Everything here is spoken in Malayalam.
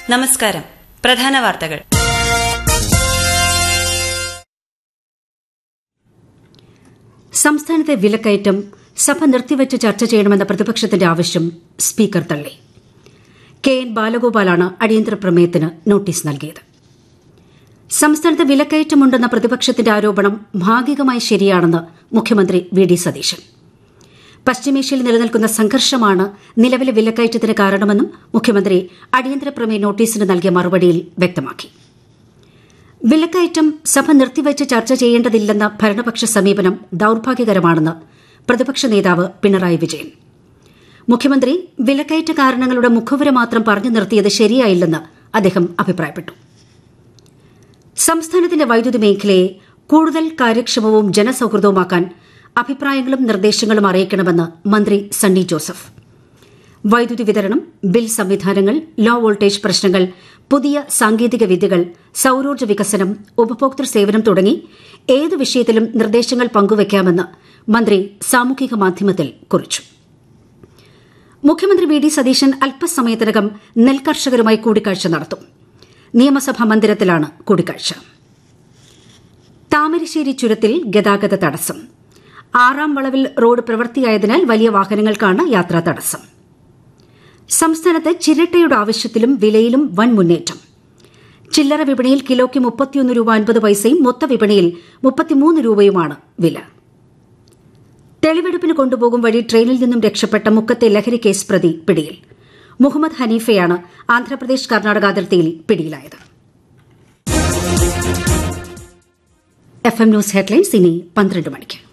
നമസ്കാരം പ്രധാന വാർത്തകൾ സംസ്ഥാനത്തെ വിലക്കയറ്റം സഭ നിർത്തിവച്ച് ചർച്ച ചെയ്യണമെന്ന പ്രതിപക്ഷത്തിന്റെ ആവശ്യം സ്പീക്കർ തള്ളി കെ എൻ ബാലഗോപാലാണ് അടിയന്തര പ്രമേയത്തിന് നോട്ടീസ് നൽകിയത് സംസ്ഥാനത്ത് വിലക്കയറ്റമുണ്ടെന്ന പ്രതിപക്ഷത്തിന്റെ ആരോപണം ഭാഗികമായി ശരിയാണെന്ന് മുഖ്യമന്ത്രി വി ഡി സതീശൻ പശ്ചിമേഷ്യയിൽ നിലനിൽക്കുന്ന സംഘർഷമാണ് നിലവിലെ വിലക്കയറ്റത്തിന് കാരണമെന്നും മുഖ്യമന്ത്രി അടിയന്തര പ്രമേയ നോട്ടീസിന് നൽകിയ മറുപടിയിൽ വ്യക്തമാക്കി വിലക്കയറ്റം സഭ നിർത്തിവച്ച് ചർച്ച ചെയ്യേണ്ടതില്ലെന്ന ഭരണപക്ഷ സമീപനം ദൌർഭാഗ്യകരമാണെന്ന് പ്രതിപക്ഷ നേതാവ് പിണറായി വിജയൻ മുഖ്യമന്ത്രി വിലക്കയറ്റ കാരണങ്ങളുടെ മുഖവുര മാത്രം പറഞ്ഞു നിർത്തിയത് ശരിയായില്ലെന്ന് അദ്ദേഹം അഭിപ്രായപ്പെട്ടു സംസ്ഥാനത്തിന്റെ വൈദ്യുതി മേഖലയെ കൂടുതൽ കാര്യക്ഷമവും ജനസൌഹൃദവുമാക്കാൻ അഭിപ്രായങ്ങളും നിർദ്ദേശങ്ങളും അറിയിക്കണമെന്ന് മന്ത്രി സണ്ണി ജോസഫ് വൈദ്യുതി വിതരണം ബിൽ സംവിധാനങ്ങൾ ലോ വോൾട്ടേജ് പ്രശ്നങ്ങൾ പുതിയ സാങ്കേതിക വിദ്യകൾ സൌരോർജ്ജ വികസനം ഉപഭോക്തൃ സേവനം തുടങ്ങി ഏത് വിഷയത്തിലും നിർദ്ദേശങ്ങൾ പങ്കുവയ്ക്കാമെന്ന് മന്ത്രി സാമൂഹിക മാധ്യമത്തിൽ കുറിച്ചു മുഖ്യമന്ത്രി വി ഡി സതീശൻ അല്പസമയത്തിനകം നെൽകർഷകരുമായി കൂടിക്കാഴ്ച നടത്തും നിയമസഭാ മന്ദിരത്തിലാണ് കൂടിക്കാഴ്ച താമരശ്ശേരി ചുരത്തിൽ ഗതാഗത തടസ്സം ആറാം വളവിൽ റോഡ് പ്രവൃത്തിയായതിനാൽ വലിയ വാഹനങ്ങൾക്കാണ് യാത്രാ തടസ്സം സംസ്ഥാനത്ത് ചിരട്ടയുടെ ആവശ്യത്തിലും വിലയിലും വൻ മുന്നേറ്റം ചില്ലറ വിപണിയിൽ കിലോയ്ക്ക് മുപ്പത്തിയൊന്ന് രൂപ അൻപത് പൈസയും മൊത്ത വിപണിയിൽ മുപ്പത്തിമൂന്ന് രൂപയുമാണ് വില തെളിവെടുപ്പിന് കൊണ്ടുപോകും വഴി ട്രെയിനിൽ നിന്നും രക്ഷപ്പെട്ട മുക്കത്തെ ലഹരി കേസ് പ്രതി പിടിയിൽ മുഹമ്മദ് ഹനീഫയാണ് ആന്ധ്രാപ്രദേശ് കർണാടക അതിർത്തിയിൽ പിടിയിലായത് എഫ് എം ന്യൂസ് ഹെഡ്ലൈൻസ് ഇനി പന്ത്രണ്ട് മണിക്ക്